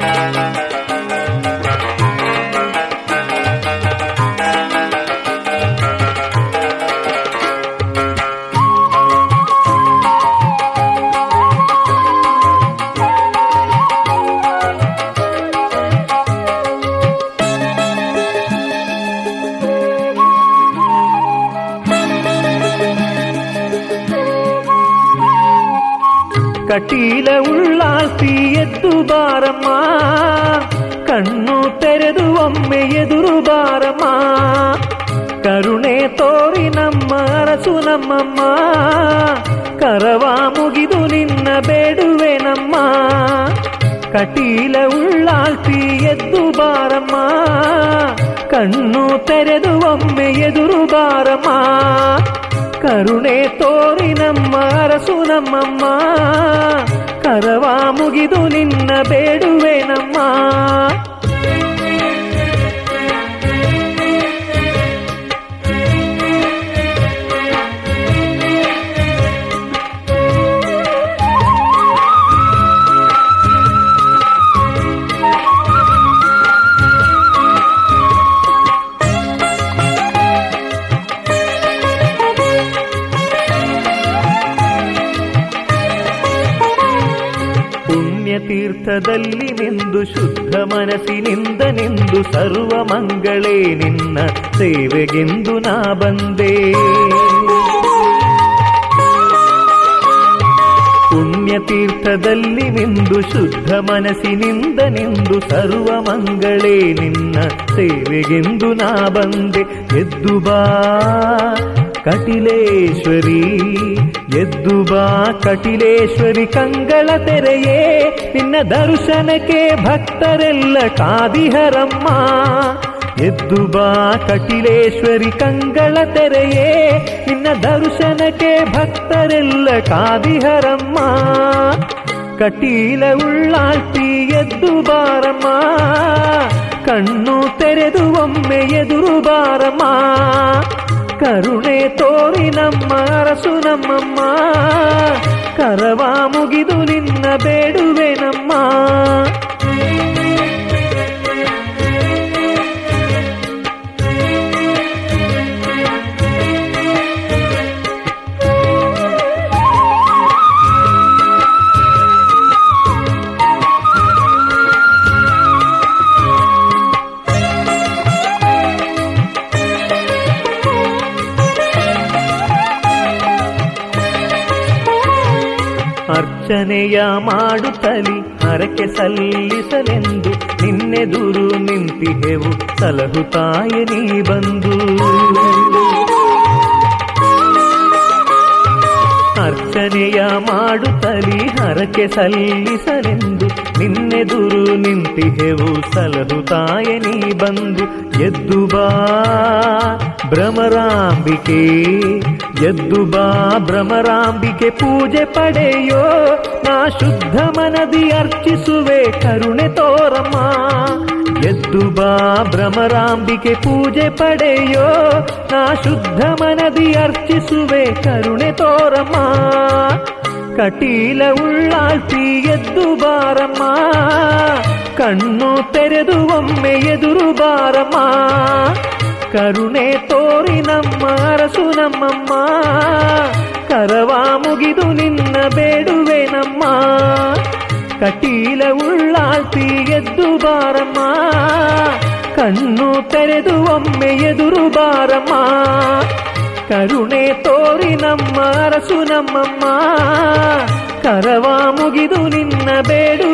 ಕಟೀಲ ಉಳ್ಳಾಲ್ತಿ ಎದ್ದು ಬಾರಮ್ಮ ಕಣ್ಣು ತೆರೆದು ಒಮ್ಮೆ ಎದುರು ಬಾರಮ್ಮ ಕರುಣೆ ತೋರಿ ನಮ್ಮ ಅರಸು ನಮ್ಮಮ್ಮ ಕರವ ಮುಗಿದು ನಿನ್ನ ಬೇಡುವೆ ನಮ್ಮ ಕಟೀಲ ಉಳ್ಳಾಲ್ತಿ ಎದ್ದು ಬಾರಮ್ಮ ಕಣ್ಣು ತೆರೆದು ಒಮ್ಮೆ ಎದುರು ಬಾರಮ್ಮ ಕರುಣೆ ತೋರಿ ನಮ್ಮ ಅರಸು ನಮ್ಮಮ್ಮ ಕರವ ಮುಗಿದು ನಿನ್ನ ಬೇಡುವೆ ನಮ್ಮ ಪುಣ್ಯತೀರ್ಥದಲ್ಲಿ ನಿಂದು ಶುದ್ಧ ಮನಸ್ಸಿನಿಂದ ನಿಂದು ಸರ್ವ ಮಂಗಳೇ ನಿನ್ನ ಸೇವೆಗೆಂದು ನಾ ಬಂದೆ ಪುಣ್ಯತೀರ್ಥದಲ್ಲಿ ನಿಂದು ಶುದ್ಧ ಮನಸ್ಸಿನಿಂದ ನಿಂದು ಸರ್ವ ಮಂಗಳೇ ನಿನ್ನ ಸೇವೆಗೆಂದು ನಾ ಬಂದೆ ಎದ್ದು ಬಾ ಕಟಿಲೇಶ್ವರಿ ಎದ್ದು ಬಾ ಕಟಿಲೇಶ್ವರಿ ಕಂಗಳ ತೆರೆಯೇ ನಿನ್ನ ದರ್ಶನಕ್ಕೆ ಭಕ್ತರೆಲ್ಲ ಕಾದಿಹರಮ್ಮ ಎದ್ದು ಬಾ ಕಟಿಲೇಶ್ವರಿ ಕಂಗಳ ತೆರೆಯೇ ನಿನ್ನ ದರ್ಶನಕ್ಕೆ ಭಕ್ತರೆಲ್ಲ ಕಾದಿಹರಮ್ಮ ಕಟೀಲ ಉಳ್ಳಾಳ್ತಿ ಎದ್ದು ಬಾರಮ್ಮ ಕಣ್ಣು ತೆರೆದು ಒಮ್ಮೆ ಎದುರು ಬಾರಮ್ಮ ಕರುಣೆ ತೋರಿ ನಮ್ಮ ಅರಸು ನಮ್ಮಮ್ಮ ಕರವ ಮುಗಿದು ನಿನ್ನ ಬೇಡುವೆ ನಮ್ಮ ಅರ್ಚನೆಯ ಮಾಡುತ್ತಲಿ ಹರಕೆ ಸಲ್ಲಿಸಲೆಂದು ನಿನ್ನೆದುರು ನಿಂತಿಹೆವು ಸಲಹುತ್ತಾಯ ನೀ ಬಂದು ಅರ್ಚನೆಯ ಮಾಡುತ್ತಲಿ ಹರಕೆ ಸಲ್ಲಿಸಲೆಂದು ನಿನ್ನೆದುರು ನಿಂತಿಹೆವು ಸಲಹುತ್ತಾಯ ನೀ ಬಂದು ಎದ್ದು ಬಾ ಭ್ರಮರಾಂಬಿಕೆ ಎದ್ದು ಬಾ ಭ್ರಮರಾಂಬಿಕೆ ಪೂಜೆ ಪಡೆಯೋ ನಾ ಶುದ್ಧ ಮನದಿ ಅರ್ಚಿಸುವೆ ಕರುಣೆ ತೋರಮ್ಮ ಎದ್ದು ಬಾ ಭ್ರಮರಾಂಬಿಕೆ ಪೂಜೆ ಪಡೆಯೋ ನಾ ಶುದ್ಧ ಮನದಿ ಅರ್ಚಿಸುವೆ ಕರುಣೆ ತೋರಮ್ಮ ಕಟೀಲ ಉಳ್ಳಾಳ್ತಿ ಎದ್ದು ಬಾರಮ್ಮ ಕಣ್ಣು ತೆರೆದು ಒಮ್ಮೆ ಎದುರು ಬಾರಮ್ಮ ಕರುಣೆ ತೋರಿ ನಮ್ಮ ಅರಸು ನಮ್ಮಮ್ಮ ಕರವ ಮುಗಿದು ನಿನ್ನ ಬೇಡುವೆ ನಮ್ಮ ಕಟೀಲ ಉಳ್ಳಾಳ್ತಿ ಎದ್ದು ಬಾರಮ್ಮ ಕಣ್ಣು ತೆರೆದು ಒಮ್ಮೆ ಎದುರು ಬಾರಮ್ಮ ಕರುಣೆ ತೋರಿ ನಮ್ಮ ಅರಸು ನಮ್ಮಮ್ಮ ಕರವ ಮುಗಿದು ನಿನ್ನ ಬೇಡು